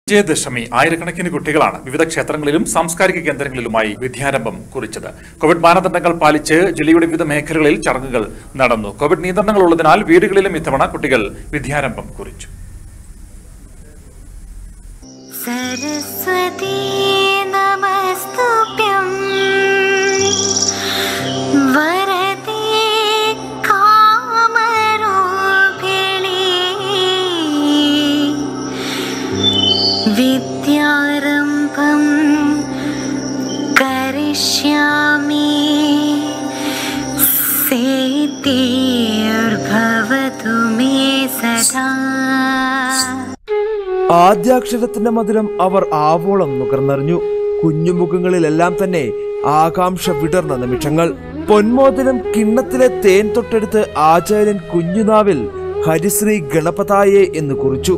വിജയദശമി ആയിരക്കണക്കിന് കുട്ടികളാണ് വിവിധ ക്ഷേത്രങ്ങളിലും സാംസ്കാരിക കേന്ദ്രങ്ങളിലുമായി വിദ്യാരംഭം കുറിച്ചത് കോവിഡ് മാനദണ്ഡങ്ങൾ പാലിച്ച് ജില്ലയുടെ വിവിധ മേഖലകളിൽ ചടങ്ങുകൾ നടന്നു കോവിഡ് നിയന്ത്രണങ്ങൾ ഉള്ളതിനാൽ വീടുകളിലും ഇത്തവണ കുട്ടികൾ വിദ്യാരംഭം കുറിച്ചു सरस्वती नमस्तुभ्यं वरदे कामरूपिणी विद्यारम्भं करिष्यामि सेतिर्भवतु मे सदा ആദ്യാക്ഷരത്തിന്റെ മധുരം അവർ ആവോളം നുകർന്നറിഞ്ഞു കുഞ്ഞുമുഖങ്ങളിലെല്ലാം തന്നെ ആകാംക്ഷ വിടർന്ന നിമിഷങ്ങൾ പൊന്മോദനം കിണ്ണത്തിലെ തേൻ തൊട്ടെടുത്ത് ആചാര്യൻ കുഞ്ഞുനാവിൽ ഹരിശ്രീ ഗണപതായെ എന്ന് കുറിച്ചു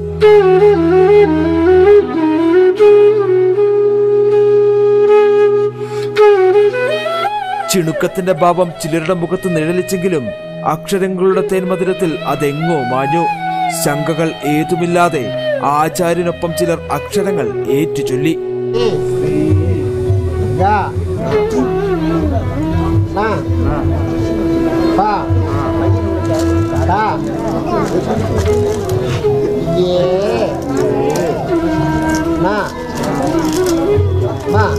ചിണുക്കത്തിന്റെ ഭാവം ചിലരുടെ മുഖത്ത് നിഴലിച്ചെങ്കിലും അക്ഷരങ്ങളുടെ തേൻമധുരത്തിൽ അതെങ്ങോ മാഞ്ഞു ശങ്കകൾ ഏതുമില്ലാതെ ആചാര്യനൊപ്പം ചിലർ അക്ഷരങ്ങൾ ഏറ്റുചൊല്ലി ga na pa ka ye na ma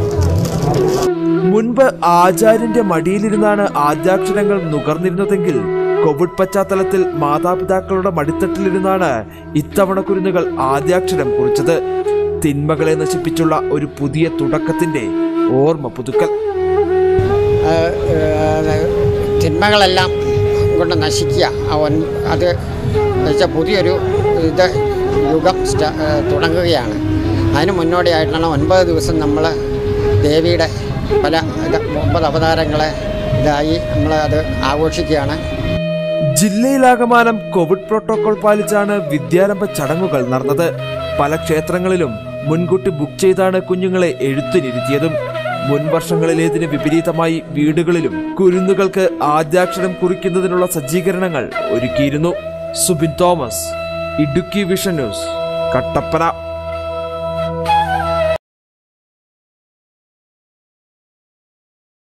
മുൻപ് ആചാര്യന്റെ മടിയിലിരുന്നാണ് ആദ്യാക്ഷരങ്ങൾ നുകർന്നിരുന്നതെങ്കിൽ കോവിഡ് പശ്ചാത്തലത്തിൽ മാതാപിതാക്കളുടെ മടിത്തട്ടിലിരുന്നാണ് ഇത്തവണ കുരുന്നുകൾ ആദ്യാക്ഷരം കുറിച്ചത് തിന്മകളെ നശിപ്പിച്ചുള്ള ഒരു പുതിയ തുടക്കത്തിന്റെ ഓർമ്മ പുതുക്കൽ തിന്മകളെല്ലാം കൊണ്ട് നശിക്കുക ആ ഒൻ അത് വെച്ചാൽ പുതിയൊരു ഇത് യുഗം സ്റ്റാ ഏഹ് തുടങ്ങുകയാണ് അതിന് മുന്നോടിയായിട്ടാണ് ഒൻപത് ദിവസം നമ്മൾ ദേവിയുടെ പല ഇത് ഒമ്പത് അവതാരങ്ങളെ ഇതായി നമ്മൾ അത് ആഘോഷിക്കുകയാണ് ജില്ലയിലാകമാനം കോവിഡ് പ്രോട്ടോകോൾ പാലിച്ചാണ് വിദ്യാരംഭ ചടങ്ങുകൾ നടന്നത് പല ക്ഷേത്രങ്ങളിലും മുൻകൂട്ടി ബുക്ക് ചെയ്താണ് കുഞ്ഞുങ്ങളെ എഴുത്തിനിരുത്തിയതും മുൻ വർഷങ്ങളിലേതിന് വിപരീതമായി വീടുകളിലും കുരുന്നുകൾക്ക് ആദ്യാക്ഷരം കുറിക്കുന്നതിനുള്ള സജ്ജീകരണങ്ങൾ ഒരുക്കിയിരുന്നു Subin Thomas Idukki vision news Kattappana